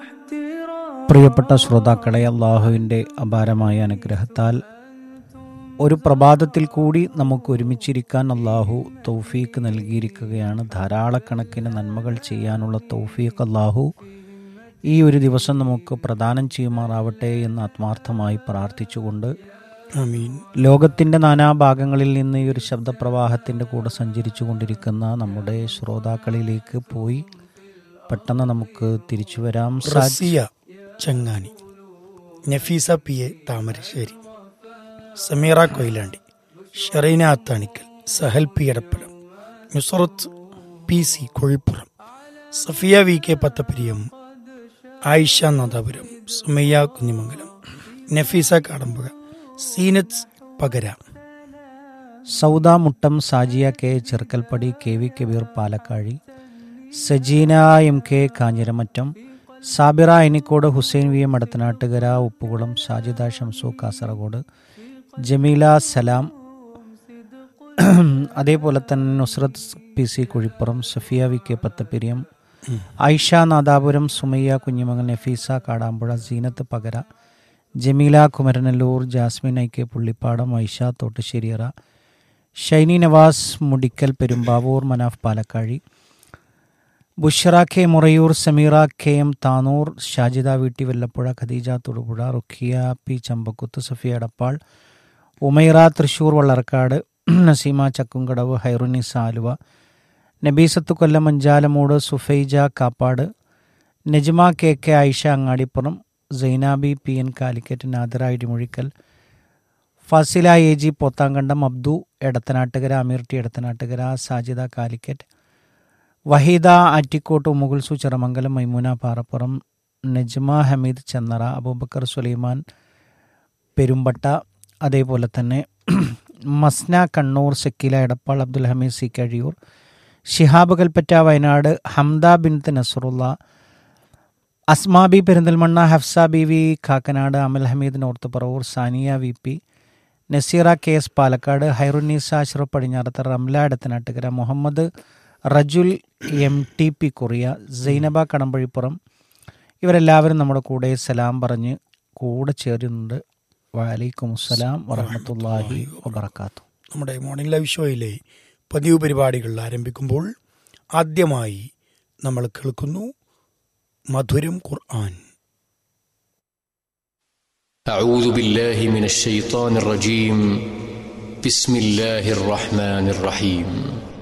പ്രിയപ്പെട്ട ശ്രോതാക്കളെ അള്ളാഹുവിൻ്റെ അപാരമായ അനുഗ്രഹത്താൽ ഒരു പ്രഭാതത്തിൽ കൂടി നമുക്ക് ഒരുമിച്ചിരിക്കാൻ അള്ളാഹു തൗഫീക്ക് നൽകിയിരിക്കുകയാണ് ധാരാളക്കണക്കിന് നന്മകൾ ചെയ്യാനുള്ള തൗഫീഖ് അള്ളാഹു ഈ ഒരു ദിവസം നമുക്ക് പ്രദാനം ചെയ്യുമാറാവട്ടെ എന്ന് ആത്മാർത്ഥമായി പ്രാർത്ഥിച്ചുകൊണ്ട് ആമീൻ ലോകത്തിൻ്റെ നാനാഭാഗങ്ങളിൽ നിന്ന് ഈ ഒരു ശബ്ദപ്രവാഹത്തിൻ്റെ കൂടെ സഞ്ചരിച്ചു കൊണ്ടിരിക്കുന്ന നമ്മുടെ ശ്രോതാക്കളിലേക്ക് പോയി പെട്ടെന്ന് നമുക്ക് തിരിച്ചു വരാം Saj Rasiya Changani Nafeesa P A Thamarassery Sameera Koyilandy Shereena Athanikkal Sahal P Edappalam Nusrath P C Kozhippuram Safiya V K Pathappiriyam Ayisha Nadapuram Sumayya Kunjimangalam Nafeesa Kadampuzha Seenath Pakara Sauda Muttam Sajiya K Cherukkalppadi K V Kabeer Palakkazhi Sajeena M K Kanjiramattam Sabira Anikkode Hussain V M Edathanattukara Uppukulam Sajida Shamsu Kasaragod Jameela Salam അതേപോലെ തന്നെ Nusrath P C Kuzhippuram Safiya V K Pathappiriyam Aisha Nadapuram Sumayya Kunjimangal Nafeesa Kadampuzha Seenath Pakara Jameela Kumaranallur Jasmine I K Pullippadam Aisha Thottusseriyara Shiny Navas Mudikkal Perumbavoor Manaf Palakkazhi Bushra K Murayur Sameera K M Tanur Shajida വീട്ടി Vallappuzha Khadeeja Thodupuzha Rukhiya P Chambakkuth Safiya Edappal Umaira Thrissur Vallarkkad Naseema Chakkumkadavu Hairunisa Aluva Nabeesath Kollam Manchalamood Sufaija Kappad Najma K K Ayisha Angadippuram Sainabi P N Calicut Nadira Idimuzhikkal Fasila A G Pothankandam Abdu Edathanattukara Ameer T Edathanattukara Sajida Calicut Waheeda Attikkottu മുഗൾസു ചിറമംഗലം മൈമൂന പാറപ്പുറം നജ്മ ഹമീദ് ചന്നറ അബൂബക്കർ സുലൈമാൻ പെരുമ്പട്ട അതേപോലെ തന്നെ Masna Kannur Shakeela Edappal Abdul Hameed C Kazhiyur Shihab Kalpetta Wayanad Hamda Binth Nasarulla Asmabi Perinthalmanna Hafsa B V Kakkanad Amal Hameed North Paravur Saniya V P Naseera K S Palakkad Hairunneesa Ashraf Padinjarath Ramla Edathanattukara Muhammad Rajul M T P Korea Sainaba Kadambazhippuram ഇവരെല്ലാവരും നമ്മുടെ കൂടെ സലാം പറഞ്ഞ് കൂടെ ചേരുന്നുണ്ട് വലൈക്കും അസ്സലാം വറഹമത്തല്ലാഹി വബർക്കാത്തു നമ്മുടെ മോർണിംഗ് ലൈവ് ഷോയിലെ പതിവ് പരിപാടികൾ ആരംഭിക്കുമ്പോൾ ആദ്യമായി നമ്മൾ കേൾക്കുന്നു മധുരം ഖുർആൻ أعوذ بالله من الشيطان الرجيم بسم الله الرحمن الرحيم